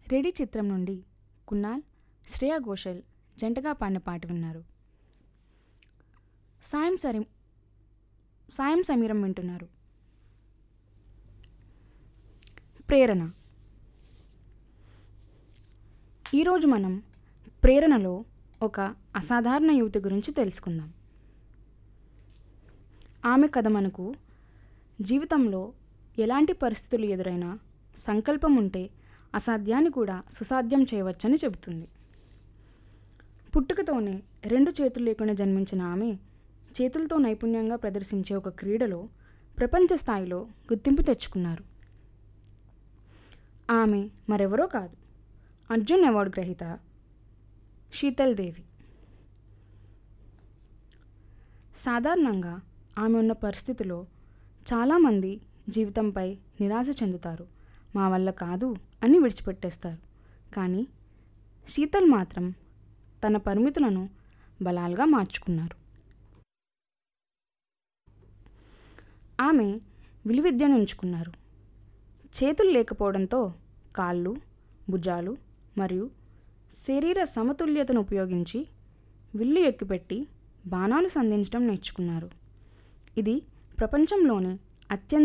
ready చిత్రం నుండి కున్నాల్ శ్రేయా ఘోషల్ జంటగా పాడిన పాట విన్నారు సాయం సరి సాయం సమీరం వింటున్నారు ప్రేరణ ఈరోజు మనం ప్రేరణలో ఒక అసాధారణ యువతి గురించి తెలుసుకుందాం ఆమె కథ మనకు జీవితంలో ఎలాంటి పరిస్థితులు ఎదురైనా సంకల్పం ఉంటే అసాధ్యాన్ని కూడా సుసాధ్యం చేయవచ్చని చెబుతుంది పుట్టుకతోనే రెండు చేతులు లేకుండా జన్మించిన ఆమె చేతులతో నైపుణ్యంగా ప్రదర్శించే ఒక క్రీడలో ప్రపంచ స్థాయిలో గుర్తింపు తెచ్చుకున్నారు ఆమె మరెవరో కాదు అర్జున్ అవార్డు గ్రహీత శీతల్ దేవి సాధారణంగా ఆమె ఉన్న పరిస్థితిలో చాలామంది జీవితంపై నిరాశ చెందుతారు మా వల్ల కాదు అని విడిచిపెట్టేస్తారు కానీ శీతల్ మాత్రం తన పరిమితులను బలాలుగా మార్చుకున్నారు ఆమె విలువిద్యను ఎంచుకున్నారు చేతులు లేకపోవడంతో కాళ్ళు భుజాలు మరియు శరీర సమతుల్యతను ఉపయోగించి విల్లు ఎక్కుపెట్టి బాణాలు సంధించడం నేర్చుకున్నారు ఇది ప్రపంచంలోనే అత్యంత